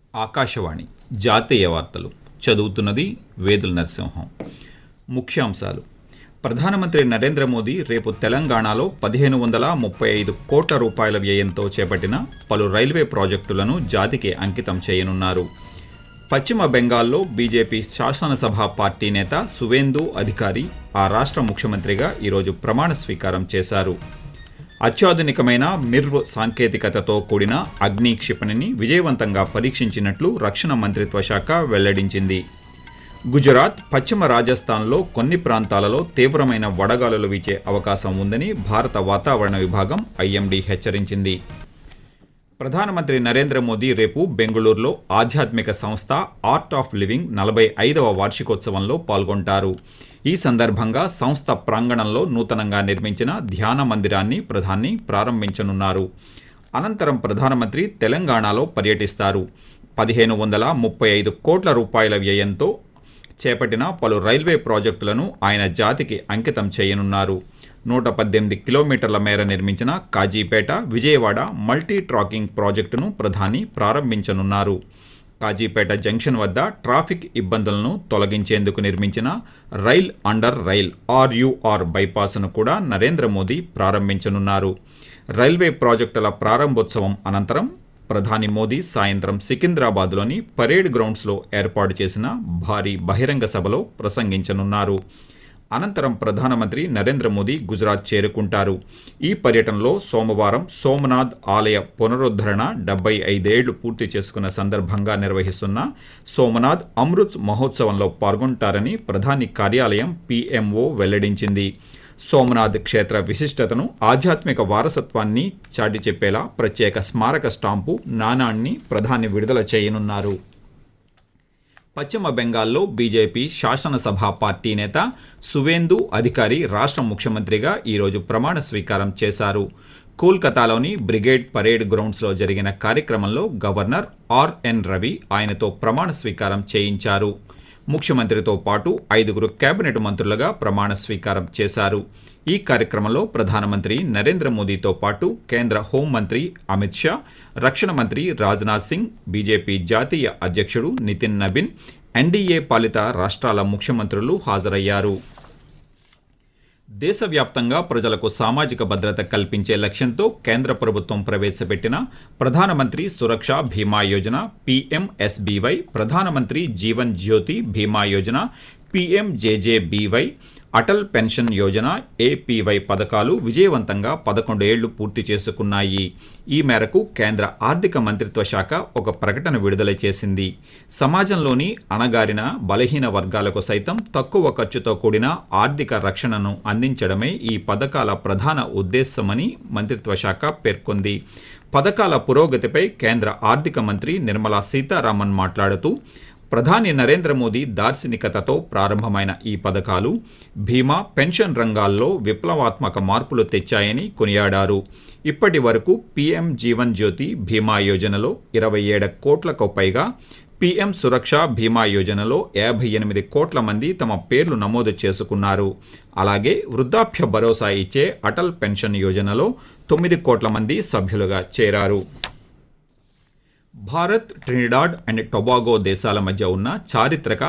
ఆకాశవాణి జాతీయ వార్తలు చదువుతున్నది వేదుల నరసింహం ముఖ్యాంశాలు ప్రధానమంత్రి నరేంద్ర మోదీ రేపు తెలంగాణలో పదిహేను వందల ముప్పై ఐదు కోట్ల రూపాయల వ్యయంతో చేపట్టిన పలు రైల్వే ప్రాజెక్టులను జాతికి అంకితం చేయనున్నారు పశ్చిమ బెంగాల్లో బీజేపీ శాసనసభ పార్టీ నేత సువేందు అధికారి ఆ రాష్ట్ర ముఖ్యమంత్రిగా ఈరోజు ప్రమాణ స్వీకారం చేశారు అత్యాధునికమైన మిర్వ్ సాంకేతికతతో కూడిన అగ్ని క్షిపణిని విజయవంతంగా పరీక్షించినట్లు రక్షణ మంత్రిత్వ శాఖ వెల్లడించింది గుజరాత్ పశ్చిమ రాజస్థాన్లో కొన్ని ప్రాంతాలలో తీవ్రమైన వడగాలులు వీచే అవకాశం ఉందని భారత వాతావరణ విభాగం ఐఎండీ హెచ్చరించింది ప్రధానమంత్రి నరేంద్ర మోదీ రేపు బెంగళూరులో ఆధ్యాత్మిక సంస్థ ఆర్ట్ ఆఫ్ లివింగ్ నలభై ఐదవ వార్షికోత్సవంలో పాల్గొంటారు ఈ సందర్భంగా సంస్థ ప్రాంగణంలో నూతనంగా నిర్మించిన ధ్యాన మందిరాన్ని ప్రధాని ప్రారంభించనున్నారు అనంతరం ప్రధానమంత్రి తెలంగాణలో పర్యటిస్తారు పదిహేను వందల ముప్పై ఐదు కోట్ల రూపాయల వ్యయంతో చేపట్టిన పలు రైల్వే ప్రాజెక్టులను ఆయన జాతికి అంకితం చేయనున్నారు నూట పద్దెనిమిది కిలోమీటర్ల మేర నిర్మించిన కాజీపేట విజయవాడ మల్టీ ట్రాకింగ్ ప్రాజెక్టును ప్రధాని ప్రారంభించనున్నారు కాజీపేట జంక్షన్ వద్ద ట్రాఫిక్ ఇబ్బందులను తొలగించేందుకు నిర్మించిన రైల్ అండర్ రైల్ ఆర్యుఆర్ బైపాస్ను కూడా నరేంద్ర మోదీ ప్రారంభించనున్నారు రైల్వే ప్రాజెక్టుల ప్రారంభోత్సవం అనంతరం ప్రధాని మోదీ సాయంత్రం సికింద్రాబాద్లోని పరేడ్ గ్రౌండ్స్లో ఏర్పాటు చేసిన భారీ బహిరంగ సభలో ప్రసంగించనున్నారు అనంతరం ప్రధానమంత్రి నరేంద్ర మోదీ గుజరాత్ చేరుకుంటారు ఈ పర్యటనలో సోమవారం సోమనాథ్ ఆలయ పునరుద్ధరణ డెబ్బై ఐదేళ్లు పూర్తి చేసుకున్న సందర్భంగా నిర్వహిస్తున్న సోమనాథ్ అమృత్ మహోత్సవంలో పాల్గొంటారని ప్రధాని కార్యాలయం పీఎంఓ వెల్లడించింది సోమనాథ్ క్షేత్ర విశిష్టతను ఆధ్యాత్మిక వారసత్వాన్ని చాటి చెప్పేలా ప్రత్యేక స్మారక స్టాంపు నాణాన్ని ప్రధాని విడుదల చేయనున్నారు పశ్చిమ బెంగాల్లో బీజేపీ శాసనసభ పార్టీ నేత సువేందు అధికారి రాష్ట్ర ముఖ్యమంత్రిగా ఈరోజు ప్రమాణ స్వీకారం చేశారు కోల్కతాలోని బ్రిగేడ్ పరేడ్ గ్రౌండ్స్లో జరిగిన కార్యక్రమంలో గవర్నర్ ఆర్ఎన్ రవి ఆయనతో ప్రమాణ స్వీకారం చేయించారు ముఖ్యమంత్రితో పాటు ఐదుగురు కేబినెట్ మంత్రులుగా ప్రమాణ స్వీకారం చేశారు ఈ కార్యక్రమంలో ప్రధానమంత్రి నరేంద్ర మోదీతో పాటు కేంద్ర హోంమంత్రి అమిత్ షా రక్షణ మంత్రి రాజ్నాథ్ సింగ్ బీజేపీ జాతీయ అధ్యక్షుడు నితిన్ నబిన్ ఎన్డీఏ పాలిత రాష్ట్రాల ముఖ్యమంత్రులు హాజరయ్యారు దేశవ్యాప్తంగా ప్రజలకు సామాజిక భద్రత కల్పించే లక్ష్యంతో కేంద్ర ప్రభుత్వం ప్రవేశపెట్టిన ప్రధానమంత్రి సురక్ష బీమా యోజన పీఎంఎస్బీవై ప్రధానమంత్రి Jeevan Jyoti Bima Yojana PMJJBY Atal pension Yojana APY పథకాలు విజయవంతంగా పదకొండు ఏళ్లు పూర్తి చేసుకున్నాయి ఈ మేరకు కేంద్ర ఆర్థిక మంత్రిత్వ శాఖ ఒక ప్రకటన విడుదల చేసింది సమాజంలోని అణగారిన బలహీన వర్గాలకు సైతం తక్కువ ఖర్చుతో కూడిన ఆర్థిక రక్షణను అందించడమే ఈ పథకాల ప్రధాన ఉద్దేశమని మంత్రిత్వ శాఖ పేర్కొంది పథకాల పురోగతిపై కేంద్ర ఆర్థిక మంత్రి నిర్మలా సీతారామన్ మాట్లాడుతూ ప్రధాని నరేంద్ర మోదీ దార్శనికతతో ప్రారంభమైన ఈ పథకాలు బీమా పెన్షన్ రంగాల్లో విప్లవాత్మక మార్పులు తెచ్చాయని కొనియాడారు ఇప్పటి వరకు పీఎం జీవన్ జ్యోతి బీమా యోజనలో ఇరవై ఏడు కోట్లకు పైగా పీఎం సురక్ష బీమా యోజనలో యాభై ఎనిమిది కోట్ల మంది తమ పేర్లు నమోదు చేసుకున్నారు అలాగే వృద్ధాప్య భరోసా ఇచ్చే అటల్ పెన్షన్ యోజనలో తొమ్మిది కోట్ల మంది సభ్యులుగా చేరారు భారత్ ట్రినిడాడ్ అండ్ టొబాగో దేశాల మధ్య ఉన్న చారిత్రక